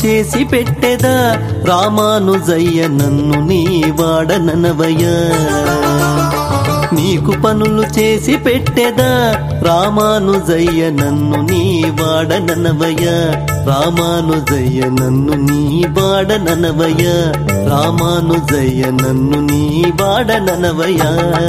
చేసి పెట్టెదా రామానుజయ్య నన్ను నీ వాడననవయ్యా నీకు పనులు చేసి పెట్టెదా రామానుజయ్య నన్ను నీ వాడననవయ్య రామానుజయ్య నన్ను నీ వాడననవయ్య రామానుజయ్య నన్ను నీ వాడననవయ్య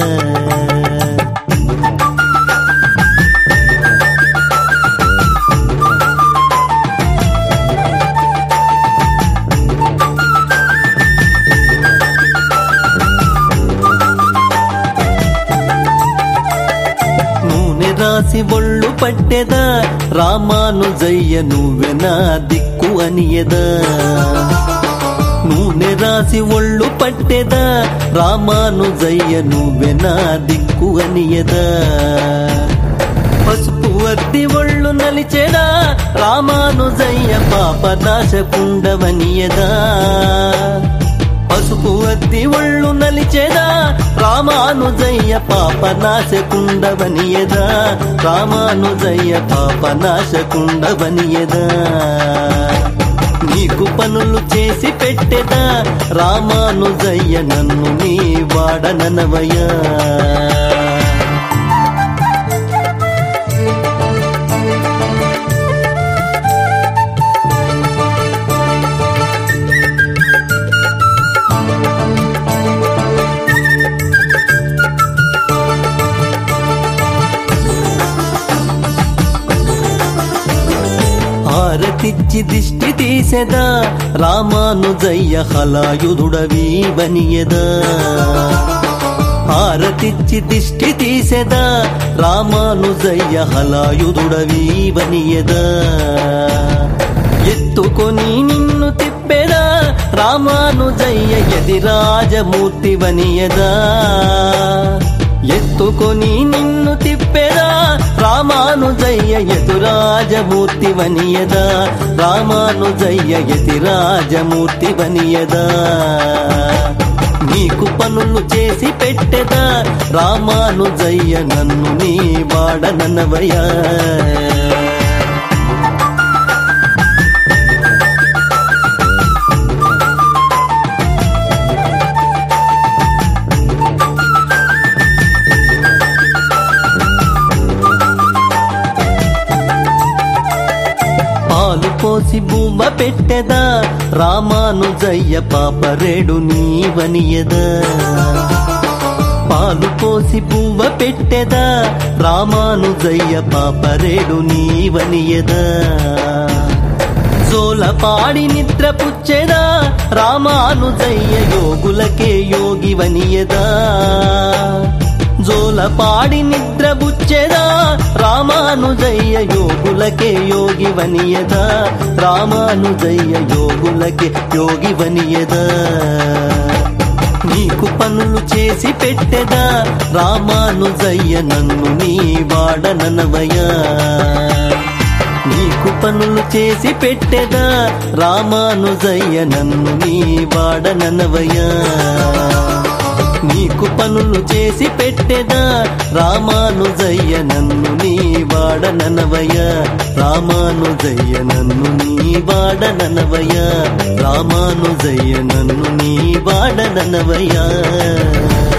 నూనె రాసి ఒళ్ళు పట్టెదా రామానుజయ్య నువ్వె నా దిక్కు అనియదా నూనె రాసి ఒళ్ళు పట్టెదా రామానుజయ్య నువ్వె నా దిక్కు అనియదా పసుపు అద్ది ఒళ్ళు నలిచెడా రామానుజయ్య పాప నాశకుండవనియదా పసుపు అద్ది ఒళ్ళు నలిచెదా రామానుజయ్య పాప నాశకుండవనియదా రామానుజయ్య పాప నాశకుండవనియదా నీకు పనులు చేసి పెట్టెదా రామానుజయ్య నన్ను నీ వాడననవయ్యా హారతిచ్చి దిష్టి తీసెదా రామానుజయ్య హలాయుధుడవీవనియదా హారతిచ్చి దిష్టి తీసెదా రామానుజయ్య హలాయుధుడవీవనియదా ఎత్తుకొని నిన్ను తిప్పెదా రామానుజయ్య ఎదిరాజమూర్తివనియదా ఎత్తుకొని నిన్ను తిప్పెదా రామానుజయ్య ఎదురాజమూర్తి వనియదా రామానుజయ్య ఎతిరాజమూర్తి వనియదా నీకు పనులు చేసి పెట్టెదా రామానుజయ్య నన్ను నీ వాడననవయ్యా పాలు పోసి బూమ పెట్టెదా రామానుజయ్య పాపరేడు నీవనియదా పాలు పోసి పువ్వ పెట్టెదా రామానుజయ్య పాపరేడు నీవనియదా జోల పాడి నిద్ర పుచ్చెదా రామానుజయ్య యోగులకే యోగివనియదా జోల పాడి నిద్ర బుచ్చెదా రామానుజయ్య యోగులకే యోగి వనియదా రామానుజయ్య యోగులకే యోగి వనియదా నీకు పనులు చేసి పెట్టెదా రామానుజయ్య నన్ను నీ వాడననవయ్యా నీకు పనులు చేసి పెట్టెదా రామానుజయ్య నన్ను నీ వాడననవయ్యా నీకు పనులు చేసి పెట్టెదా రామానుజయ్య నన్ను నీ వాడననవయ్య రామానుజయ్య నన్ను నీ వాడననవయ్య రామానుజయ్య నన్ను నీ వాడననవయ్య